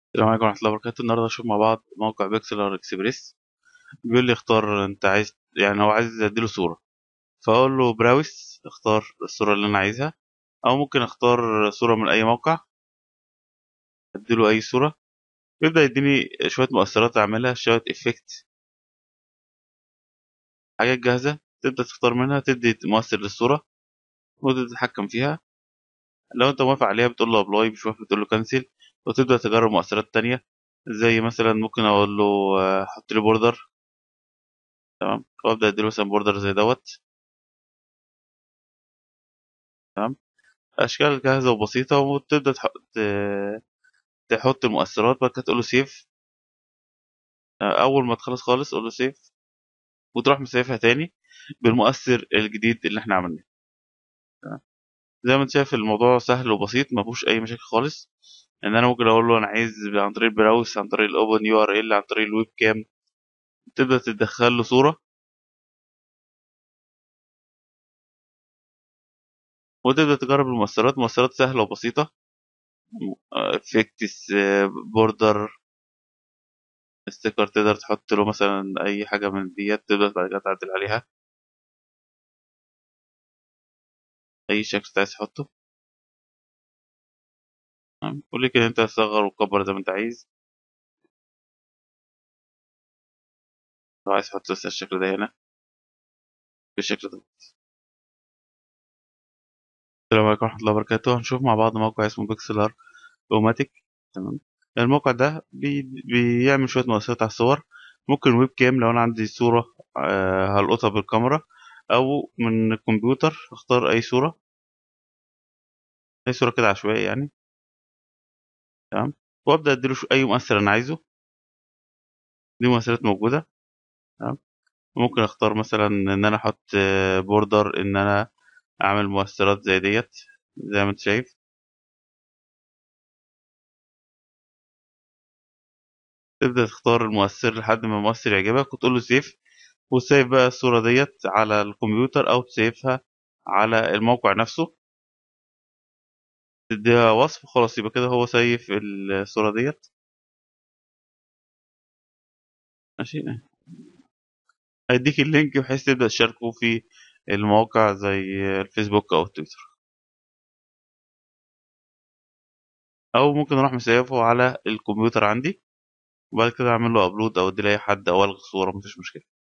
السلام عليكم ورحمة الله وبركاته النهاردة هنشوف مع بعض موقع بيكسلر اكسبريس بيقول لي اختار انت عايز يعني هو عايز اديله صورة فاقول له براوس اختار الصورة اللي انا عايزها او ممكن اختار صورة من اي موقع اديله اي صورة بيبدأ يديني شوية مؤثرات اعملها شوية افكت حاجات جاهزة تبدأ تختار منها تدي مؤثر للصورة وتبدأ تتحكم فيها لو انت موافق عليها بتقول له ابلاي مش موافق بتقول له كنسل وتبدأ تجرب مؤثرات تانية زي مثلا ممكن اقول له آه، حط لي بوردر تمام وابدأ اديله مثلا بوردر زي دوت تمام اشكال جاهزه وبسيطه وتبدا تح- ت- تحط المؤثرات بعد كده تقول له سيف اول ما تخلص خالص قول له سيف وتروح مسيفها تاني بالمؤثر الجديد اللي احنا عملناه تمام؟ زي ما انت شايف الموضوع سهل وبسيط ما فيهوش اي مشاكل خالص ان انا ممكن اقول له انا عايز عن طريق البراوس عن طريق الاوبن يو ار ال عن طريق الويب كام تبدا تدخل له صوره وتبدا تجرب المؤثرات مؤثرات سهله وبسيطه افكتس بوردر ستيكر تقدر تحط له مثلا اي حاجه من ديت تقدر بعد كده تعدل عليها اي شكل انت عايز تحطه تمام قول لي كده انت تصغر وتكبر زي ما انت عايز لو عايز تحط بس الشكل ده هنا بالشكل ده السلام عليكم ورحمة الله وبركاته هنشوف مع بعض موقع اسمه بيكسلر اوماتيك تمام الموقع ده بي... بيعمل شوية مؤثرات على الصور ممكن ويب كام لو انا عندي صورة آه، هلقطها بالكاميرا او من الكمبيوتر اختار اي صورة اي صورة كده عشوائية يعني تمام وابدا اديله شو- اي مؤثر انا عايزه دي مؤثرات موجودة تمام ممكن اختار مثلا ان انا احط بوردر ان انا اعمل مؤثرات زي ديت زي ما انت شايف تبدأ تختار المؤثر لحد ما المؤثر يعجبك وتقول له سيف وسيف بقى الصورة ديت على الكمبيوتر أو تسيفها على الموقع نفسه تديها وصف خلاص يبقى كده هو سيف الصورة ديت ماشي هيديك اللينك بحيث تبدأ تشاركه في المواقع زي الفيسبوك أو التويتر أو ممكن أروح مسيفه على الكمبيوتر عندي وبعد كده أعمل له أبلود أو أدي لأي حد أو ألغي الصورة مفيش مشكلة